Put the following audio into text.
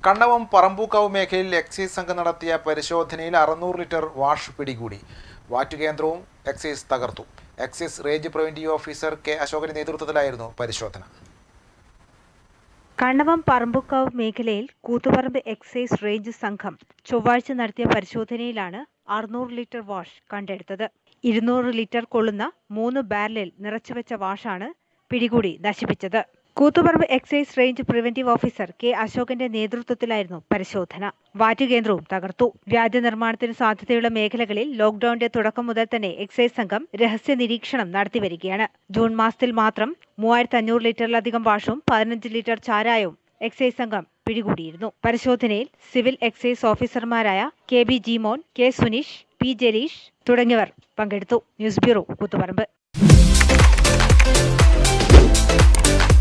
കണ്ണവം പറമ്പൂക്കാവ് മേഖലയിൽ എക്സൈസ് സംഘം നടത്തിയ പരിശോധനയിൽ അറുന്നൂറ് ലിറ്റർ വാഷ് പിടികൂടി വാറ്റുകേന്ദ്രവും എക്സൈസ് തകർത്തു excise range preventive officer K അശോകന്റെ നേതൃത്വത്തിലായിരുന്നു പരിശോധന കണ്ണവം പറമ്പുക്കാവ് മേഖലയിൽ കൂത്തുപറമ്പ് എക്സൈസ് റേഞ്ച് സംഘം ചൊവ്വാഴ്ച നടത്തിയ പരിശോധനയിലാണ് അറുന്നൂറ് ലിറ്റർ വാഷ് കണ്ടെടുത്തത് ഇരുന്നൂറ് ലിറ്റർ കൊള്ളുന്ന മൂന്ന് ബാരലിൽ നിറച്ചുവെച്ച വാഷാണ് പിടികൂടി നശിപ്പിച്ചത് Koothuparamba excise range preventive officer K അശോകന്റെ നേതൃത്വത്തിലായിരുന്നു പരിശോധന വാറ്റുകേന്ദ്രവും തകർത്തു വ്യാജ നിർമ്മാണത്തിന് സാധ്യതയുള്ള മേഖലകളിൽ ലോക്ഡൌണിന്റെ തുടക്കം മുതൽ തന്നെ എക്സൈസ് സംഘം രഹസ്യ നിരീക്ഷണം നടത്തിവരികയാണ് ജൂൺ മാസത്തിൽ മാത്രം മൂവായിരത്തി അഞ്ഞൂറ് ലിറ്ററിലധികം വാഷും പതിനഞ്ച് ലിറ്റർ ചാരായവും എക്സൈസ് സംഘം പിടികൂടിയിരുന്നു പരിശോധനയിൽ സിവിൽ എക്സൈസ് ഓഫീസർമാരായ K B Jimon K Suneesh P Jaleesh തുടങ്ങിയവർ പങ്കെടുത്തു ന്യൂസ് ബ്യൂറോ കൂത്തുപറമ്പ്